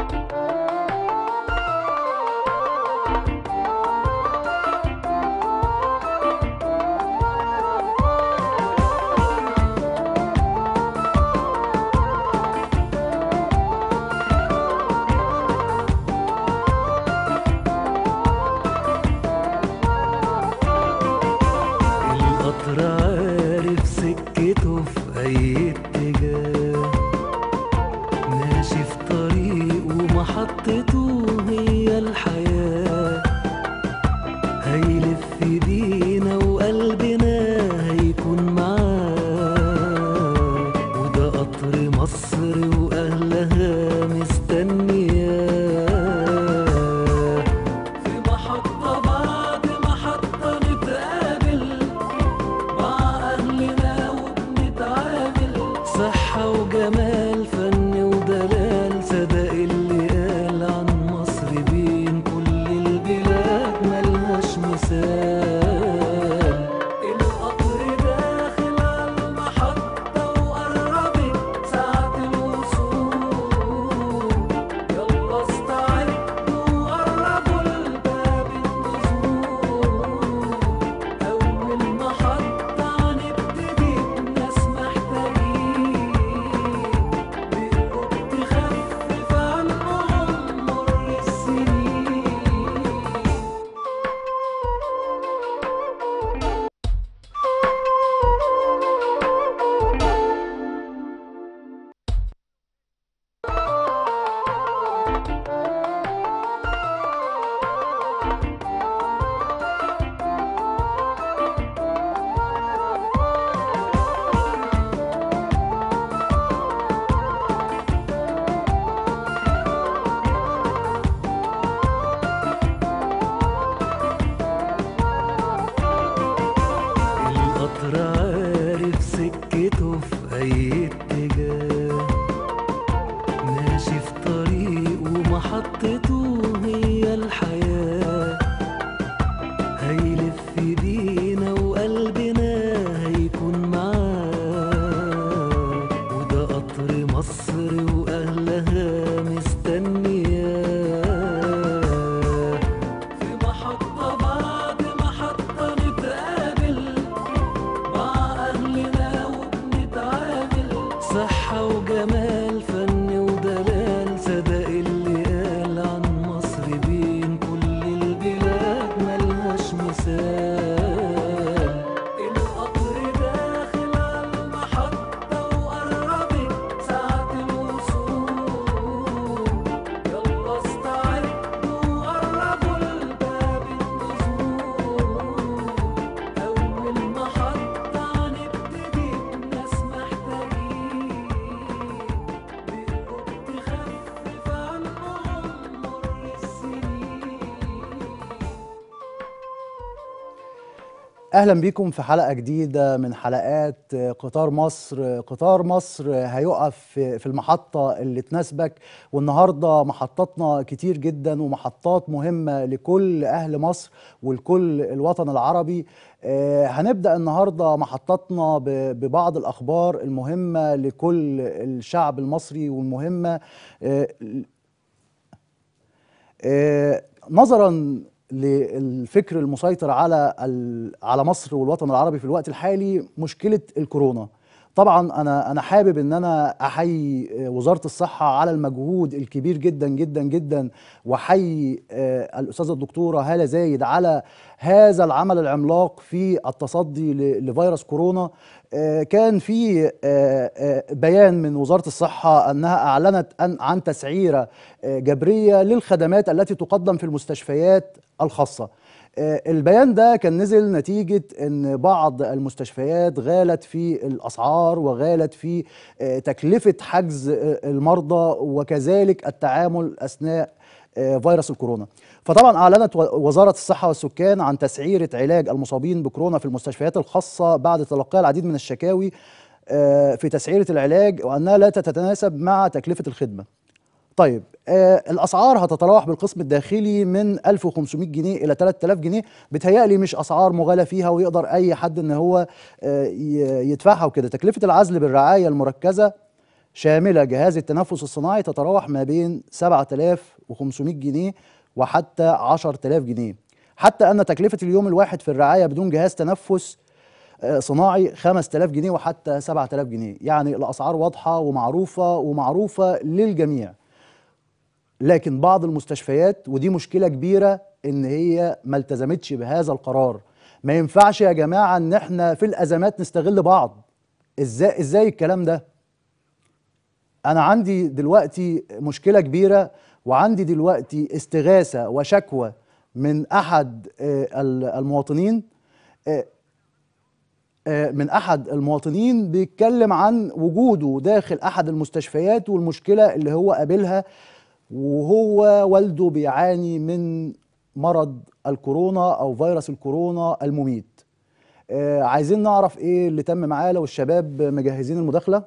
القطر عارف سكته في أي اتجاه ماشي في طريق ومحطته هي الحياة هيلف بينا وقلبنا هيكون معاه وده قطر مصر وأهلها مستنياه في محطة بعد محطة نتقابل مع أهلنا وبنتعامل صحة وجمال فن ودلال صدق اللي قال عن مصر بين كل البلاد ملهاش مثال القطر داخل على المحطة وقربت ساعة الوصول يلا استعدوا وقربوا لباب النزول أول محطة هنبتدي بناس محتاجين بقلوب تخفف عنهم مر السنين القطر عارف سكته في أي اتجاه ماشي في طريق ومحطته هي الحياة هيلف بينا وقلبنا هيكون معاه وده قطر مصر وأهلها مستنياه في محطة بعد محطة نتقابل مع أهلنا وبنتعامل صحة وجمال فن ودلال صدق اللي قال عن مصر بين كل البلاد ملهاش مثال القطر داخل على المحطة وقربت ساعة الوصول يلا استعدوا وقربوا لباب النزول أول محطة هنبتدي بناس محتاجين بقلوب تخفف عنهم مر السنين اهلا بيكم في حلقه جديده من حلقات قطار مصر قطار مصر هيقف في في المحطه اللي تناسبك والنهارده محطاتنا كتير جدا ومحطات مهمه لكل اهل مصر ولكل الوطن العربي آه، هنبدا النهارده محطاتنا ب- ببعض الاخبار المهمه لكل الشعب المصري والمهمه آه، آه، نظرا للفكر المسيطر على ال- على مصر والوطن العربي في الوقت الحالي مشكله الكورونا طبعا انا انا حابب ان انا احيي آه، وزاره الصحه على المجهود الكبير جدا جدا جدا واحيي آه، الاستاذه الدكتوره هاله زايد على هذا العمل العملاق في التصدي ل- لفيروس كورونا آه، كان في آه، آه، بيان من وزاره الصحه انها اعلنت أن عن تسعيره آه، جبريه للخدمات التي تقدم في المستشفيات الخاصه آه، البيان ده كان نزل نتيجة أن بعض المستشفيات غالت في الأسعار وغالت في آه، تكلفة حجز آه، المرضى وكذلك التعامل أثناء آه، فيروس الكورونا فطبعا أعلنت و- وزارة الصحة والسكان عن تسعيرة علاج المصابين بكورونا في المستشفيات الخاصة بعد تلقي العديد من الشكاوي آه، في تسعيرة العلاج وأنها لا تتناسب مع تكلفة الخدمة طيب آه الاسعار هتتراوح بالقسم الداخلي من 1500 جنيه الى 3000 جنيه بتهيألي مش اسعار مغالى فيها ويقدر اي حد ان هو آه ي- يدفعها وكده تكلفه العزل بالرعايه المركزه شامله جهاز التنفس الصناعي تتراوح ما بين 7500 جنيه وحتى 10000 جنيه حتى ان تكلفه اليوم الواحد في الرعايه بدون جهاز تنفس آه، صناعي 5000 جنيه وحتى 7000 جنيه يعني الاسعار واضحه ومعروفه ومعروفه للجميع لكن بعض المستشفيات ودي مشكله كبيره ان هي ما التزمتش بهذا القرار ما ينفعش يا جماعه ان احنا في الازمات نستغل بعض ازاي ازاي الكلام ده انا عندي دلوقتي مشكله كبيره وعندي دلوقتي استغاثه وشكوى من احد آه، ال- المواطنين آه، آه، من احد المواطنين بيتكلم عن وجوده داخل احد المستشفيات والمشكله اللي هو قابلها وهو والده بيعاني من مرض الكورونا او فيروس الكورونا المميت آه، عايزين نعرف ايه اللي تم معاه لو الشباب مجهزين المداخله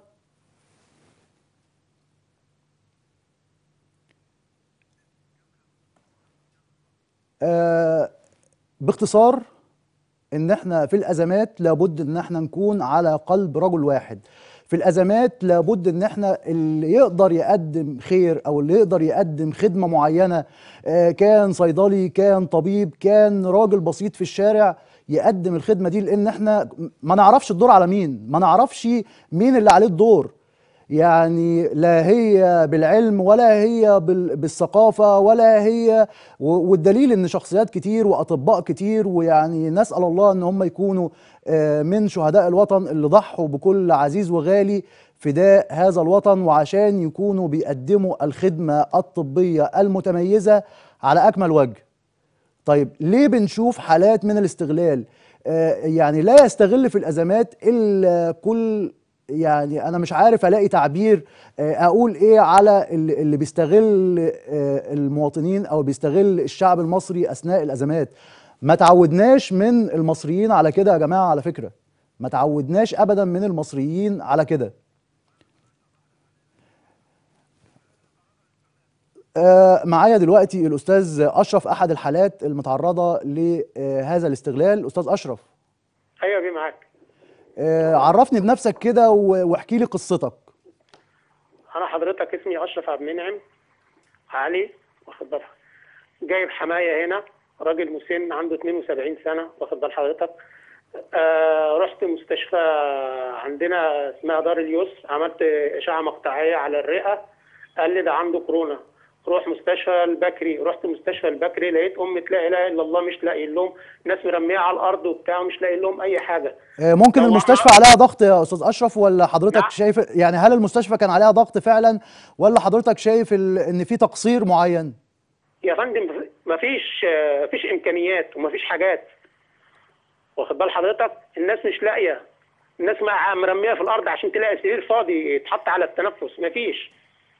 آه، باختصار ان احنا في الازمات لابد ان احنا نكون على قلب رجل واحد في الازمات لابد ان احنا اللي يقدر يقدم خير او اللي يقدر يقدم خدمه معينه آه، كان صيدلي كان طبيب كان راجل بسيط في الشارع يقدم الخدمه دي لان احنا ما نعرفش الدور على مين ما نعرفش مين اللي عليه الدور يعني لا هي بالعلم ولا هي بال- بالثقافة ولا هي و- والدليل ان شخصيات كتير واطباء كتير ويعني نسأل الله ان هم يكونوا آه، من شهداء الوطن اللي ضحوا بكل عزيز وغالي فداء هذا الوطن وعشان يكونوا بيقدموا الخدمة الطبية المتميزة على أكمل وجه طيب ليه بنشوف حالات من الاستغلال آه يعني لا يستغل في الازمات الا كل يعني انا مش عارف الاقي تعبير آه اقول ايه على اللي اللي بيستغل آه المواطنين او بيستغل الشعب المصري اثناء الازمات ما تعودناش من المصريين على كده يا جماعه على فكره ما تعودناش ابدا من المصريين على كده آه، معايا دلوقتي الاستاذ اشرف احد الحالات المتعرضه لهذا الاستغلال استاذ اشرف ايوه بيه معاك آه، عرفني بنفسك كده و- واحكي لي قصتك انا حضرتك اسمي اشرف عبد المنعم علي واخد بالك جايب حمايه هنا راجل مسن عنده 72 سنه واخد بال حضرتك آه رحت مستشفى عندنا اسمها دار اليوس عملت اشعه مقطعيه على الرئه قال لي ده عنده كورونا روح مستشفى البكري رحت مستشفى البكري لقيت ام لا اله الا الله مش لاقي لهم ناس مرميه على الارض وبتاع ومش لاقي لهم اي حاجه آه، ممكن هو المستشفى عمل- عليها ضغط يا استاذ اشرف ولا حضرتك نعم. شايف يعني هل المستشفى كان عليها ضغط فعلا ولا حضرتك شايف ال- ان في تقصير معين يا فندم مفيش مفيش امكانيات ومفيش حاجات واخد بال حضرتك الناس مش لاقيه الناس مع- مرميه في الارض عشان تلاقي سرير فاضي يتحط على التنفس مفيش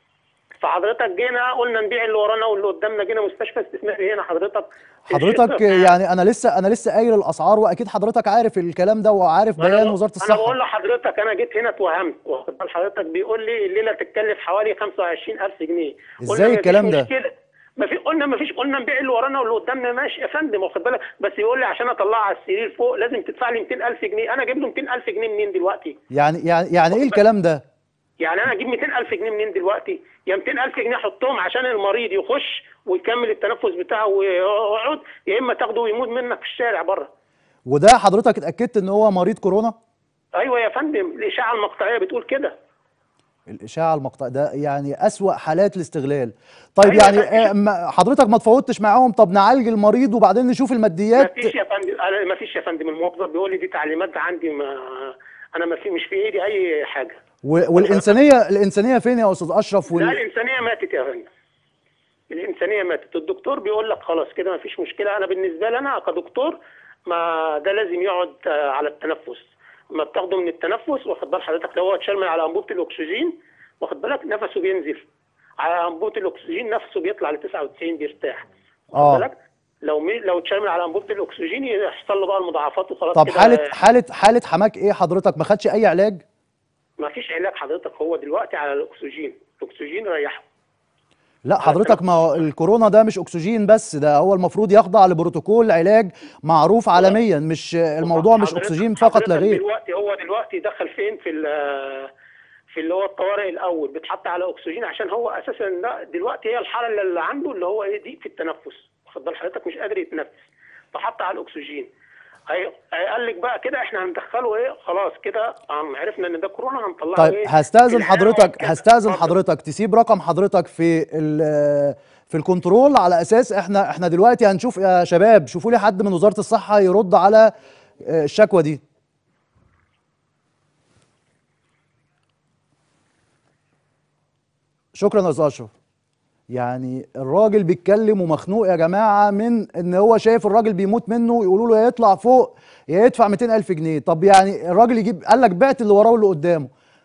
فحضرتك جينا قلنا نبيع اللي ورانا واللي قدامنا جينا مستشفى استثماري هنا حضرتك في حضرتك الشتاء. يعني انا لسه انا لسه قايل الاسعار واكيد حضرتك عارف الكلام ده وعارف ما أنا بيان بقول- وزاره انا بقول الصحه لحضرتك انا جيت هنا اتوهمت واخد بال حضرتك بيقول لي الليله تتكلف حوالي 25000 جنيه قلنا إزاي مفيش الكلام ده؟ مشكلة. ما في قلنا ما فيش قلنا نبيع اللي ورانا واللي قدامنا ماشي يا فندم واخد بالك بس يقول لي عشان اطلعها على السرير فوق لازم تدفع لي 200000 جنيه انا اجيب له 200000 جنيه منين دلوقتي يعني يعني يعني ايه الكلام ده يعني انا اجيب 200000 جنيه منين دلوقتي يا 200000 جنيه احطهم عشان المريض يخش ويكمل التنفس بتاعه ويقعد يا اما تاخده ويموت منك في الشارع بره وده حضرتك اتاكدت ان هو مريض كورونا ايوه يا فندم الاشاعه المقطعيه بتقول كده الاشاعه المقطع ده يعني اسوا حالات الاستغلال طيب أيوة يعني يا فندم. آه، ما- حضرتك ما تفاوضتش معاهم طب نعالج المريض وبعدين نشوف ما الماديات فيش يا فندم انا ما فيش يا فندم الموظف بيقول لي دي تعليمات عندي ما انا ما في مش في ايدي اي حاجه و- والانسانيه الانسانيه فين يا استاذ اشرف لا وال... الانسانيه ماتت يا فندم الانسانيه ماتت الدكتور بيقول لك خلاص كده ما فيش مشكله انا بالنسبه لي انا كدكتور ما ده لازم يقعد آه، على التنفس ما بتاخده من التنفس واخد بال حضرتك لو هو اتشال من على انبوبه الاكسجين واخد بالك نفسه بينزل على انبوبه الاكسجين نفسه بيطلع ل 99 بيرتاح آه. واخد بالك لو مي لو اتشال من على انبوبه الاكسجين يحصل له بقى المضاعفات وخلاص طب كده حاله حاله حاله حماك ايه حضرتك ما خدش اي علاج ما فيش علاج حضرتك هو دلوقتي على الاكسجين الاكسجين ريحه لا حضرتك ما هو الكورونا ده مش اكسجين بس ده هو المفروض يخضع لبروتوكول علاج معروف عالميا مش الموضوع مش حضرتك- اكسجين فقط لا حضرتك غير دلوقتي هو دلوقتي دخل فين في ال- في اللي هو الطوارئ الاول بيتحط على اكسجين عشان هو اساسا ده دلوقتي هي الحاله اللي عنده اللي هو ايه ضيق في التنفس واخد بال حضرتك مش قادر يتنفس فحط على الاكسجين هي- هيقال لك بقى كده احنا هندخله ايه خلاص كده عم عرفنا ان ده كورونا هنطلعه طيب ايه هستأذن في الحياة حضرتك وهكذا. هستأذن اتفضل. حضرتك تسيب رقم حضرتك في ال- في الكنترول على اساس احنا احنا دلوقتي هنشوف يا شباب شوفوا لي حد من وزارة الصحة يرد على آه، الشكوى دي شكرا يا استاذ اشرف يعني الراجل بيتكلم ومخنوق يا جماعه من ان هو شايف الراجل بيموت منه يقولوا له يا يطلع فوق يا يدفع 200 الف جنيه طب يعني الراجل يجيب قال لك بعت اللي وراه واللي قدامه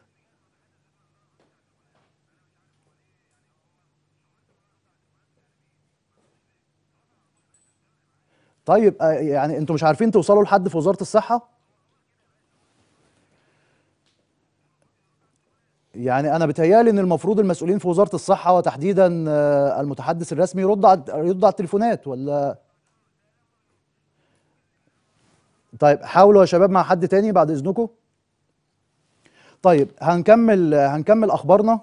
طيب آه، يعني انتوا مش عارفين توصلوا لحد في وزاره الصحه يعني انا بتهيالي ان المفروض المسؤولين في وزاره الصحه وتحديدا آه، المتحدث الرسمي يرد على يرد على التليفونات ولا طيب حاولوا يا شباب مع حد تاني بعد اذنكم طيب هنكمل هنكمل اخبارنا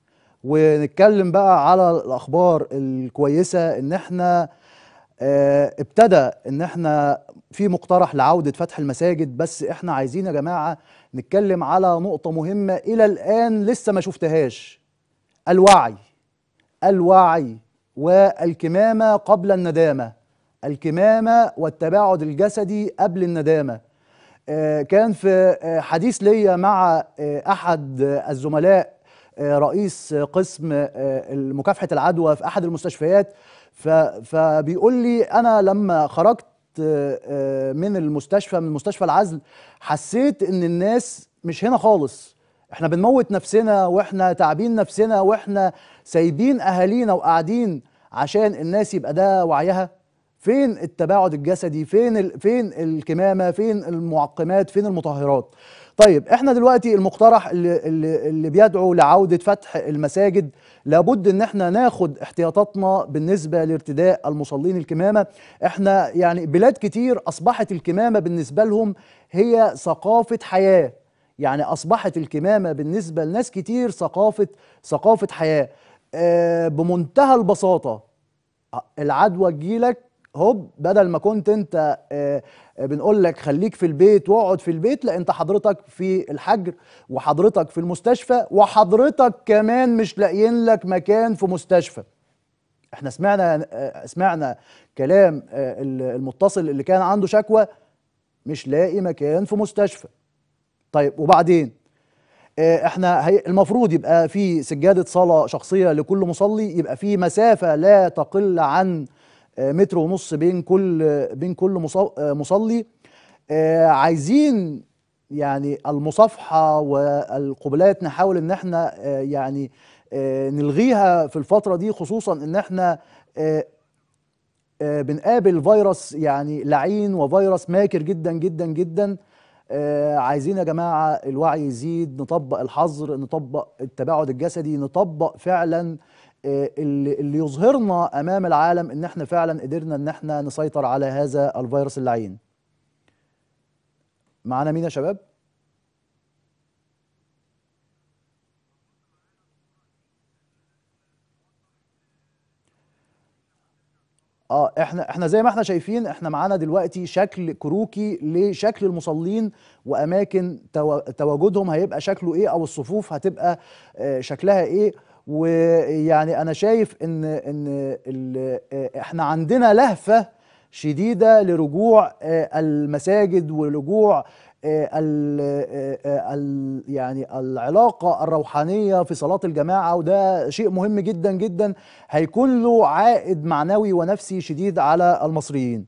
ونتكلم بقى على الاخبار الكويسه ان احنا آه، ابتدى ان احنا في مقترح لعوده فتح المساجد بس احنا عايزين يا جماعه نتكلم على نقطه مهمه الى الان لسه ما شفتهاش الوعي الوعي والكمامه قبل الندامه الكمامه والتباعد الجسدي قبل الندامه آه، كان في آه، حديث ليا مع آه، احد آه، الزملاء آه، رئيس قسم آه، مكافحه العدوى في احد المستشفيات ف- فبيقول لي انا لما خرجت آه، آه، من المستشفى من مستشفى العزل حسيت ان الناس مش هنا خالص احنا بنموت نفسنا واحنا تعبين نفسنا واحنا سايبين اهالينا وقاعدين عشان الناس يبقى ده وعيها فين التباعد الجسدي فين ال... فين الكمامه فين المعقمات فين المطهرات طيب احنا دلوقتي المقترح اللي, اللي, اللي بيدعو لعوده فتح المساجد لابد ان احنا ناخد احتياطاتنا بالنسبه لارتداء المصلين الكمامه احنا يعني بلاد كتير اصبحت الكمامه بالنسبه لهم هي ثقافه حياه يعني اصبحت الكمامه بالنسبه لناس كتير ثقافه ثقافه حياه آه بمنتهى البساطه العدوى تجيلك هوب بدل ما كنت انت آه، آه، بنقول لك خليك في البيت واقعد في البيت لا انت حضرتك في الحجر وحضرتك في المستشفى وحضرتك كمان مش لاقيين لك مكان في مستشفى احنا سمعنا آه، سمعنا كلام آه، المتصل اللي كان عنده شكوى مش لاقي مكان في مستشفى طيب وبعدين آه، احنا هي المفروض يبقى في سجادة صلاة شخصية لكل مصلي يبقى في مسافة لا تقل عن آه، متر ونص بين كل بين كل مص- آه، مصلي آه، عايزين يعني المصافحة والقبلات نحاول ان احنا آه، يعني آه، نلغيها في الفترة دي خصوصا ان احنا آه، آه، بنقابل فيروس يعني لعين وفيروس ماكر جدا جدا جدا آه، عايزين يا جماعة الوعي يزيد نطبق الحظر نطبق التباعد الجسدي نطبق فعلا آه، اللي اللي يظهرنا أمام العالم إن احنا فعلا قدرنا إن احنا نسيطر على هذا الفيروس اللعين معانا مين يا شباب؟ اه احنا احنا زي ما احنا شايفين احنا معانا دلوقتي شكل كروكي لشكل المصلين واماكن توا- تواجدهم هيبقى شكله ايه او الصفوف هتبقى آه، شكلها ايه ويعني انا شايف ان ان ال- آه، احنا عندنا لهفة شديدة لرجوع آه، المساجد ورجوع آه، ال- آه، آه، ال- يعني العلاقة الروحانية في صلاة الجماعة وده شيء مهم جدا جدا هيكون له عائد معنوي ونفسي شديد على المصريين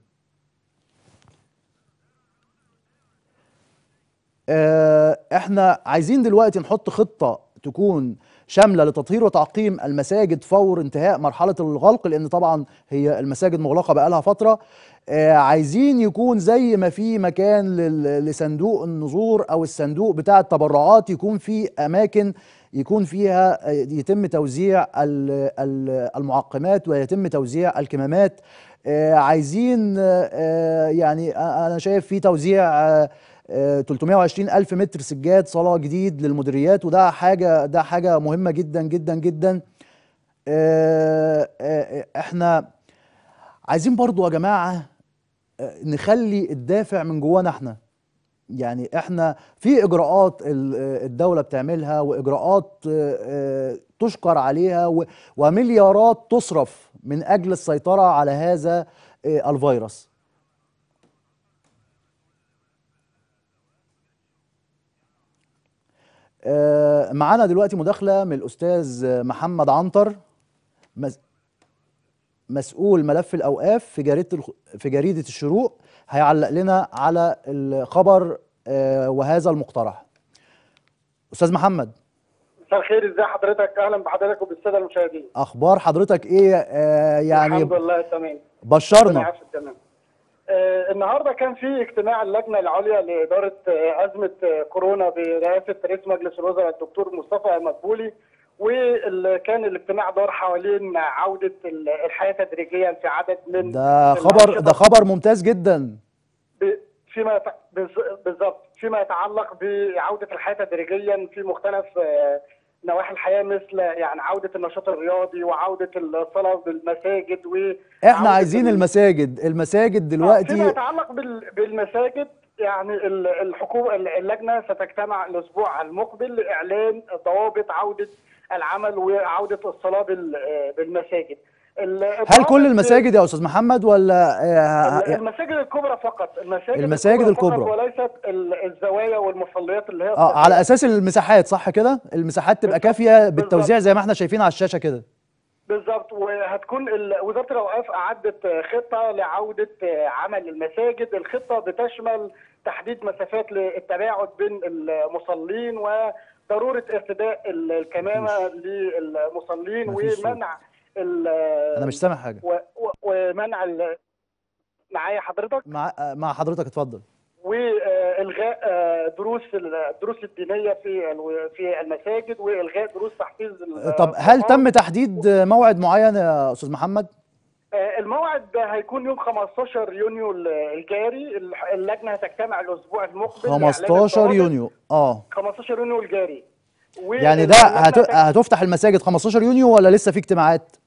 آه، احنا عايزين دلوقتي نحط خطة تكون شاملة لتطهير وتعقيم المساجد فور انتهاء مرحلة الغلق لأن طبعا هي المساجد مغلقة بقالها فترة آه، عايزين يكون زي ما في مكان لل- لصندوق النذور أو الصندوق بتاع التبرعات يكون في أماكن يكون فيها آه، يتم توزيع ال- ال- المعقمات ويتم توزيع الكمامات آه، عايزين آه، آه، يعني أ- أنا شايف في توزيع آه، آه، 320 ألف متر سجاد صلاة جديد للمديريات وده حاجة ده حاجة مهمة جدا جدا جدا آه، آه، احنا عايزين برضو يا جماعة آه، نخلي الدافع من جوانا احنا يعني احنا في اجراءات ال- آه، الدولة بتعملها واجراءات آه، آه، تشكر عليها و- ومليارات تصرف من اجل السيطرة على هذا آه، الفيروس آه، معانا دلوقتي مداخلة من الأستاذ محمد عنتر مس- مسؤول ملف الأوقاف في جريدة الخ- في جريدة الشروق هيعلق لنا على الخبر آه، وهذا المقترح أستاذ محمد مساء الخير ازي حضرتك اهلا بحضرتك وبالساده المشاهدين أخبار حضرتك إيه آه، يعني الحمد لله تمام ربنا بشرنا يعافي تمام آه النهارده كان في اجتماع اللجنه العليا لاداره آه ازمه آه كورونا برئاسه رئيس مجلس الوزراء الدكتور مصطفى مدبولي وكان الاجتماع دار حوالين عوده ال- الحياه تدريجيا في عدد من ده خبر الأنشطة ده خبر ممتاز جدا ب- فيما يت- بز- بالضبط فيما يتعلق بعوده الحياه تدريجيا في مختلف آه، نواحي الحياه مثل يعني عوده النشاط الرياضي وعوده الصلاه بالمساجد و احنا عايزين المساجد المساجد فيما دلوقتي يتعلق بال- بالمساجد يعني ال- الحكومه اللجنه ستجتمع الاسبوع المقبل لاعلان ضوابط عوده العمل وعوده الصلاه بال- آه، بالمساجد ال- هل الضوابط- كل المساجد يا أستاذ محمد ولا ال- آه، المساجد الكبرى فقط المساجد, المساجد فقط الكبرى. وليست ال- الزوايا والمصليات اللي هي اه على اساس المساحات صح كده المساحات تبقى بالظبط، كافيه بالتوزيع بالظبط. زي ما احنا شايفين على الشاشه كده بالظبط وهتكون ال- وزاره الاوقاف اعدت خطه لعوده عمل المساجد، الخطه بتشمل تحديد مسافات للتباعد بين المصلين وضروره ارتداء ال- الكمامه للمصلين مفيش صوت. ومنع ال- انا مش سامع حاجه و- و- ومنع ال- معايا حضرتك مع آه، مع حضرتك اتفضل والغاء آه، دروس الدروس الدينيه في الو- في المساجد والغاء دروس تحفيظ ال- طب هل القرآن. تم تحديد موعد معين يا استاذ محمد آه، الموعد ده هيكون يوم 15 يونيو ال- الجاري الح- اللجنه هتجتمع الاسبوع المقبل لإعلان 15 الضوابط. يونيو اه 15 يونيو الجاري يعني ده هت... واللجنة هتفتح المساجد 15 يونيو ولا لسه في اجتماعات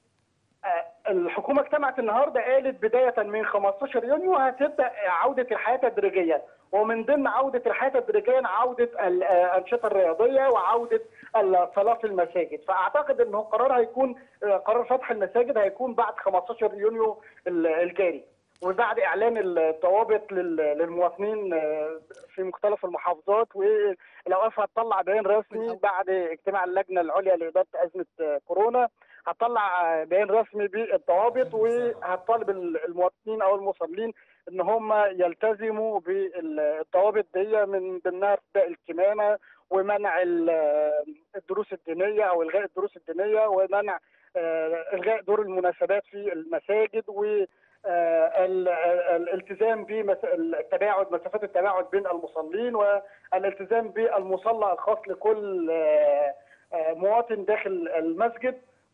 آه، الحكومه اجتمعت النهارده قالت بدايه من 15 يونيو هتبدا عوده الحياه تدريجيا ومن ضمن عوده الحياه تدريجيا عوده الانشطه الرياضيه وعوده الصلاه في المساجد فاعتقد انه القرار هيكون آه، قرار فتح المساجد هيكون بعد 15 يونيو ال- الجاري وبعد اعلان الضوابط لل- للمواطنين آه، في مختلف المحافظات والاوقاف هتطلع بيان رسمي بعد اجتماع اللجنه العليا لاداره ازمه آه، كورونا هتطلع آه، بيان رسمي بالضوابط وهتطالب ال- المواطنين او المصلين ان هم يلتزموا بالضوابط دي من ضمنها ارتداء الكمامه ومنع ال- الدروس الدينيه او الغاء الدروس الدينيه ومنع آه، الغاء دور المناسبات في المساجد و آه، ال- ال- الالتزام بالتباعد مسافات التباعد بين المصلين والالتزام بالمصلى الخاص لكل آه، آه، مواطن داخل المسجد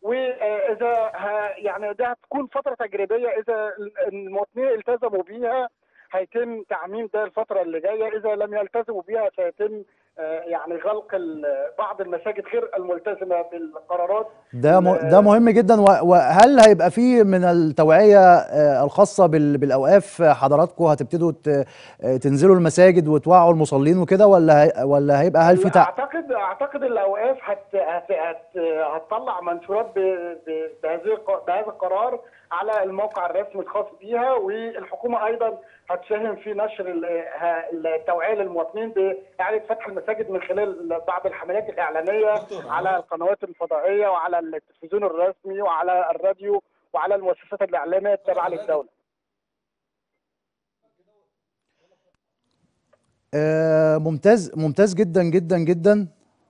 واذا ه- يعني ده هتكون فتره تجريبيه اذا المواطنين التزموا بيها هيتم تعميم ده الفتره اللي جايه اذا لم يلتزموا بيها سيتم آه، يعني غلق ال- بعض المساجد غير الملتزمه بالقرارات ده م... ده مهم جدا و- وهل هيبقى في من التوعية آه، الخاصة بال... بالأوقاف آه، حضراتكم هتبتدوا ت... آه، تنزلوا المساجد وتوعوا المصلين وكده ولا هي... ولا هيبقى هل في تع... اعتقد اعتقد الاوقاف هت هت هت هتطلع منشورات ب... ب... بهذه الق- بهذا القرار على الموقع الرسمي الخاص بيها والحكومه ايضا هتساهم في نشر ال- ه- التوعيه للمواطنين باعاده فتح المساجد من خلال بعض الحملات الاعلانيه على القنوات الفضائيه وعلى التلفزيون الرسمي وعلى الراديو وعلى المؤسسات الاعلاميه التابعه للدوله. آه، ممتاز ممتاز جدا جدا جدا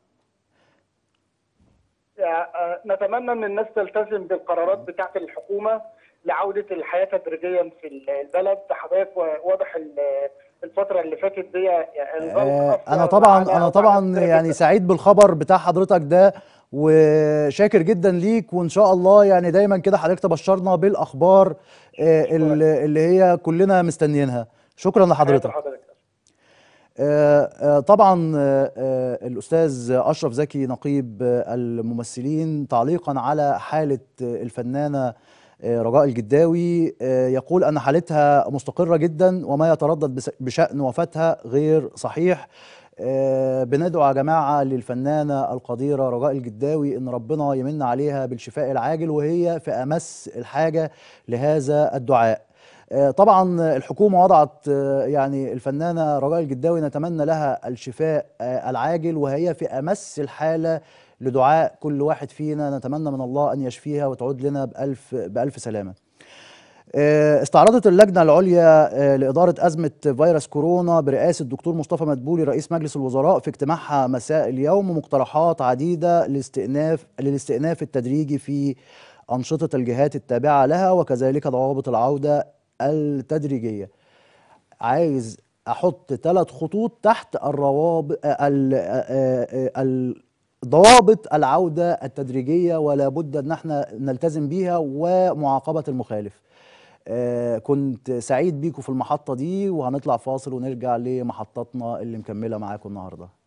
آه، نتمنى ان الناس تلتزم بالقرارات بتاعه الحكومه لعوده الحياه تدريجيا في البلد حضرتك واضح ال- الفتره اللي فاتت دي يعني الغلق آه، أثر انا طبعا على- انا على طبعا كتير يعني جداً. سعيد بالخبر بتاع حضرتك ده وشاكر جدا ليك وان شاء الله يعني دايما كده حضرتك تبشرنا بالاخبار آه، اللي اللي هي كلنا مستنيينها شكرا لحضرتك حضرتك آه، آه، طبعا آه، آه، الأستاذ أشرف زكي نقيب آه، الممثلين تعليقا على حالة آه، الفنانة آه، رجاء الجداوي آه، يقول أن حالتها مستقرة جدا وما يتردد بس- بشأن وفاتها غير صحيح آه، بندعو يا جماعة للفنانة القديرة رجاء الجداوي إن ربنا يمن عليها بالشفاء العاجل وهي في أمس الحاجة لهذا الدعاء آه، طبعا الحكومة وضعت آه، يعني الفنانة رجاء الجداوي نتمنى لها الشفاء آه، العاجل وهي في أمس الحالة لدعاء كل واحد فينا نتمنى من الله أن يشفيها وتعود لنا بألف, بألف سلامة آه، استعرضت اللجنة العليا آه، لإدارة أزمة فيروس كورونا برئاسة الدكتور مصطفى مدبولي رئيس مجلس الوزراء في اجتماعها مساء اليوم مقترحات عديدة لاستئناف للاستئناف التدريجي في أنشطة الجهات التابعة لها وكذلك ضوابط العودة التدريجية عايز احط ثلاث خطوط تحت الروابط ال- آه، آه، ال- ضوابط العودة التدريجية ولا بد ان احنا نلتزم بيها ومعاقبة المخالف آه، كنت سعيد بيكم في المحطة دي وهنطلع فاصل ونرجع لمحطتنا اللي مكملة معاكم النهاردة